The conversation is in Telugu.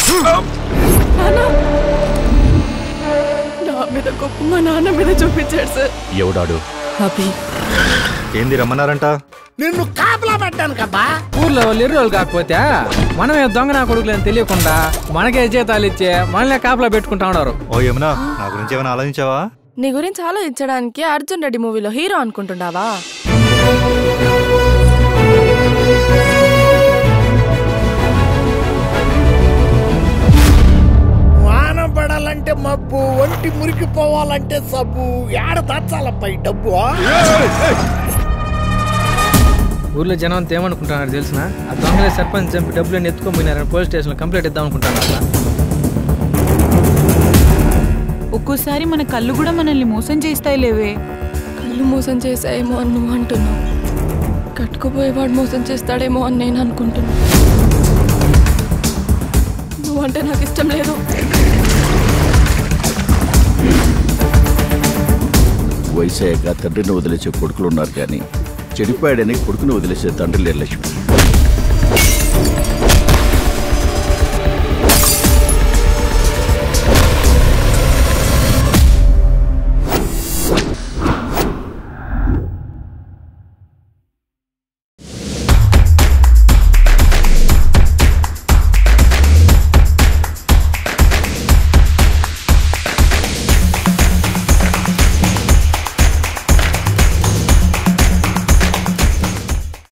నా మీద గొప్ప మా నాన్న మీద చూపించాడు సార్ ఎవడాడు అభి ఏంది రమ్మన్నారంట నిన్ను కాపలా పెట్టాను కదా ఊర్లో వాళ్ళు ఎర్రోళ్ళు కాకపోతే మనమే దొంగ నా కొడుకులని తెలియకుండా మనకే జీతాలు ఇచ్చే మనలే కాపలా పెట్టుకుంటా ఉన్నారు ఓ యమునా నా గురించి ఏమైనా ఆలోచించావా నీ గురించి ఆలోచించడానికి అర్జున్ రెడ్డి మూవీలో హీరో అనుకుంటున్నావా వానం పడాలంటే మబ్బు ఒంటి మురికిపోవాలంటే సబ్బు ఏడ దాచాలపై డబ్బు ఊర్లో జనం అంతా ఏమనుకుంటున్నారు తెలిసిన ఆ దొంగలే సర్పంచ్ చంపి డబ్బులు ఎత్తుకొని పోయినారని పోలీస్ స్టేషన్లో కంప్లైంట్ ఇద్దాం అనుకుంటున్నారు ఒక్కోసారి మన కళ్ళు కూడా మనల్ని మోసం చేస్తాయి లేవే కళ్ళు మోసం చేసాయేమో అని నువ్వు అంటున్నావు కట్టుకుపోయేవాడు మోసం చేస్తాడేమో అని నేను అనుకుంటున్నా నువ్వంటే నాకు ఇష్టం లేదు వయసయ్యాక తండ్రిని వదిలేసే కొడుకులు ఉన్నారు కానీ చెడిపోయాడని కొడుకుని వదిలేసే తండ్రి లేరు లక్ష్మి